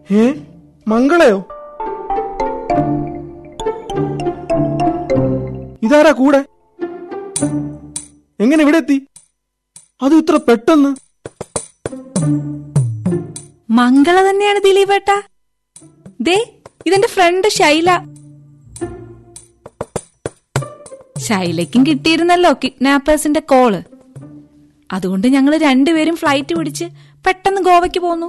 ഏ മംഗളയോ ഇതാരാ കൂടെ എങ്ങനെ ഇവിടെ എത്തി അത് ഇത്ര പെട്ടെന്ന് മംഗള തന്നെയാണ് ദിലീപേട്ട ദേ ഇതെന്റെ ഫ്രണ്ട് ശൈല ശൈലയ്ക്കും കിട്ടിയിരുന്നല്ലോ കിഡ്നാപ്പേഴ്സിന്റെ കോള് അതുകൊണ്ട് ഞങ്ങൾ രണ്ടുപേരും ഫ്ലൈറ്റ് പിടിച്ച് പെട്ടെന്ന് ഗോവയ്ക്ക് പോന്നു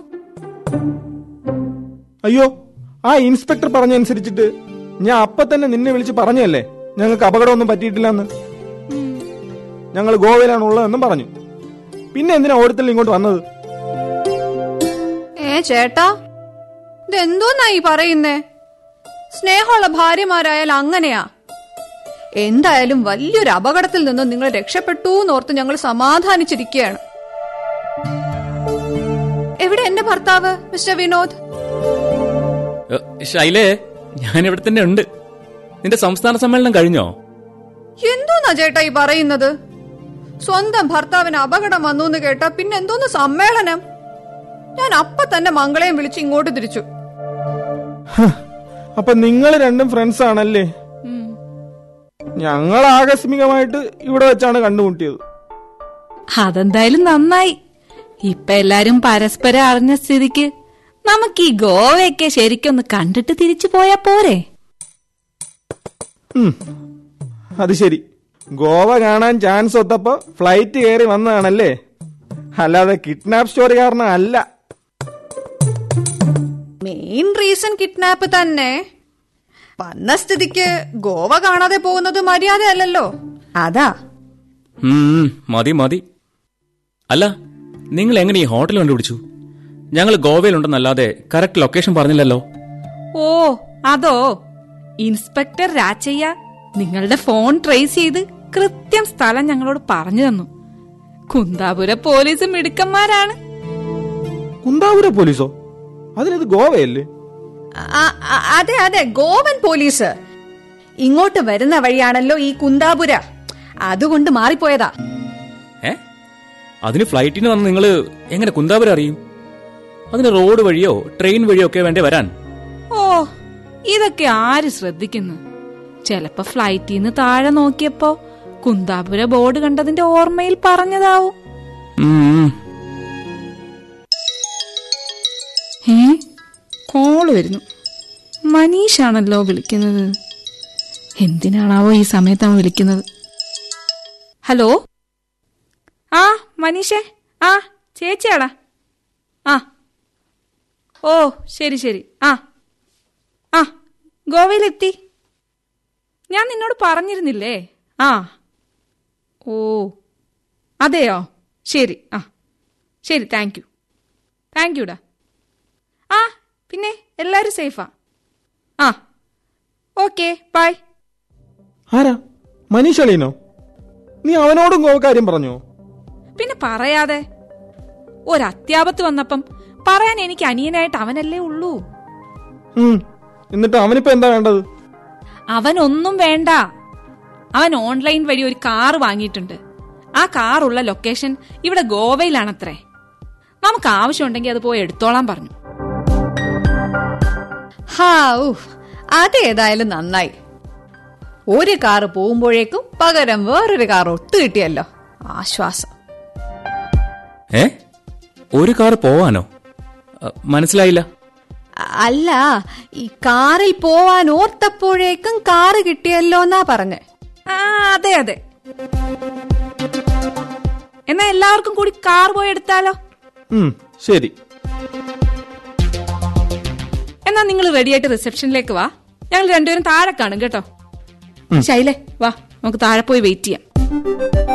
അയ്യോ ആ ഇൻസ്പെക്ടർ പറഞ്ഞ അനുസരിച്ചിട്ട് ഞാൻ അപ്പൊ തന്നെ നിന്നെ വിളിച്ച് പറഞ്ഞല്ലേ ഞങ്ങൾക്ക് അപകടമൊന്നും പറ്റിയിട്ടില്ലെന്ന് ഞങ്ങൾ ഗോവയിലാണ് ഉള്ളതെന്നും പറഞ്ഞു പിന്നെ എന്തിനാ ഓരോരുത്തരും ഇങ്ങോട്ട് വന്നത് ഏ ചേട്ടാ ഇതെന്തോന്നാ ഈ പറയുന്നേ സ്നേഹമുള്ള ഭാര്യമാരായാൽ അങ്ങനെയാ എന്തായാലും വലിയൊരു അപകടത്തിൽ നിന്ന് നിങ്ങൾ രക്ഷപ്പെട്ടു എന്നോർത്ത് ഞങ്ങൾ സമാധാനിച്ചിരിക്കുകയാണ് എവിടെ എന്റെ ഭർത്താവ് മിസ്റ്റർ വിനോദ് ഏ, ശൈലേ ഞാൻ ഇവിടെ തന്നെ ഉണ്ട് നിന്റെ സംസ്ഥാന സമ്മേളനം കഴിഞ്ഞോ എന്തോന്നാ ചേട്ടാ ഈ പറയുന്നത് സ്വന്തം ഭർത്താവിന് അപകടം വന്നു എന്ന് കേട്ടാ പിന്നെ എന്തോന്ന് സമ്മേളനം ഞാൻ അപ്പ തന്നെ മംഗളയും വിളിച്ച് ഇങ്ങോട്ട് തിരിച്ചു അപ്പൊ നിങ്ങൾ രണ്ടും ഫ്രണ്ട്സ് ആണല്ലേ ഞങ്ങൾ ആകസ്മികമായിട്ട് ഇവിടെ വെച്ചാണ് കണ്ടുമുട്ടിയത് അതെന്തായാലും നന്നായി ഇപ്പൊ എല്ലാരും പരസ്പരം അറിഞ്ഞ സ്ഥിതിക്ക് നമുക്ക് ഈ ഗോവയൊക്കെ ശരിക്കൊന്ന് കണ്ടിട്ട് തിരിച്ചു പോയാ പോരെ ഉം. അത് ശരി ഗോവ കാണാൻ ചാൻസ് ഒത്തപ്പോ ഫ്ലൈറ്റ് കയറി വന്നതാണല്ലേ അല്ലാതെ കിഡ്നാപ്പ് സ്റ്റോറി കാരണം അല്ല മെയിൻ റീസൺ കിഡ്നാപ്പ് തന്നെ വന്ന സ്ഥിതിക്ക് ഗോവ കാണാതെ പോകുന്നത് മര്യാദ അല്ലല്ലോ അതാ ഉം, മതി മതി അല്ല നിങ്ങൾ എങ്ങനെ ഈ ഹോട്ടൽ കണ്ടുപിടിച്ചു ഞങ്ങൾ ഗോവയിലുണ്ടെന്നല്ലാതെ കറക്റ്റ് ലൊക്കേഷൻ പറഞ്ഞില്ലല്ലോ ഓ അതോ ഇൻസ്പെക്ടർ രാച്ചയ്യ നിങ്ങളുടെ ഫോൺ ട്രേസ് ചെയ്ത് കൃത്യം സ്ഥലം ഞങ്ങളോട് പറഞ്ഞു തന്നു കുന്താപുര പോലീസ് മിടുക്കന്മാരാണ് കുന്താപുര പോലീസോ അതിനത് ഗോവയല്ലേ അ- അ- അതെ അതെ ഗോവൻ പോലീസ് ഇങ്ങോട്ട് വരുന്ന വഴിയാണല്ലോ ഈ കുന്താപുര അതുകൊണ്ട് മാറിപ്പോയതാ ഏ അതിന് ഫ്ലൈറ്റിന് വന്ന് നിങ്ങൾ എങ്ങനെ കുന്താപുരം അറിയും അതിന് റോഡ് വഴിയോ ട്രെയിൻ വഴിയോ ഒക്കെ വേണ്ടേ വരാൻ ഓ ഇതൊക്കെ ആര് ശ്രദ്ധിക്കുന്നു ചെലപ്പോ ഫ്ലൈറ്റിൽ നിന്ന് താഴെ നോക്കിയപ്പോ കുന്താപുര ബോർഡ് കണ്ടതിന്റെ ഓർമ്മയിൽ പറഞ്ഞതാവും ഉം, ഏ കോള് വരുന്നു മനീഷാണല്ലോ വിളിക്കുന്നത് എന്തിനാണാവോ ഈ സമയത്ത് അവൻ വിളിക്കുന്നത് ഹലോ ആ മനീഷേ ആ ചേച്ചിയാടാ ആ ഓ ശരി ശരി ആ ആ ഗോവയിലെത്തി ഞാൻ നിന്നോട് പറഞ്ഞിരുന്നില്ലേ ആ ഓ അതെയോ ശരി ആ ശരി താങ്ക് യു താങ്ക് യുടാ ആ പിന്നെ എല്ലാരും സേഫാ ആ ഓക്കെ ബൈ ആരാ മനീഷ് അളീനോ നീ അവനോടും ഗോവ കാര്യം പറഞ്ഞോ പിന്നെ പറയാതെ ഒരത്യാപത്ത് വന്നപ്പം പറയാൻ എനിക്ക് അനിയനായിട്ട് അവനല്ലേ ഉള്ളൂ ഉം. എന്നിട്ട് അവനിപ്പോ എന്താ വേണ്ടത് അവനൊന്നും വേണ്ട അവൻ ഓൺലൈൻ വഴി ഒരു കാർ വാങ്ങിയിട്ടുണ്ട് ആ കാറുള്ള ലൊക്കേഷൻ ഇവിടെ ഗോവയിലാണത്രേ നമുക്ക് ആവശ്യമുണ്ടെങ്കിൽ അത് പോയി എടുത്തോളാൻ പറഞ്ഞു ഹാ ഉഫ് അതേതായാലും നന്നായി ഒരു കാറ് പോകുമ്പോഴേക്കും പകരം വേറൊരു കാർ ഒത്തു കിട്ടിയല്ലോ ആശ്വാസം ഏ ഒരു കാർ പോവാനോ അ, മനസ്സിലായില്ല അ- അല്ല ഈ കാറിൽ പോവാൻ ഓർത്തപ്പോഴേക്കും കാറ് കിട്ടിയല്ലോ എന്നാ പറഞ്ഞേ ആ അതെ അതെ എന്നാ എല്ലാവർക്കും കൂടി കാർ പോയി എടുത്താലോ ഉം, ശരി എന്നാ നിങ്ങൾ റെഡിയായിട്ട് റിസപ്ഷനിലേക്ക് വാ ഞങ്ങൾ രണ്ടുപേരും താഴെ കാണും കേട്ടോ ശൈലേ വാ നമുക്ക് താഴെ പോയി വെയിറ്റ് ചെയ്യാം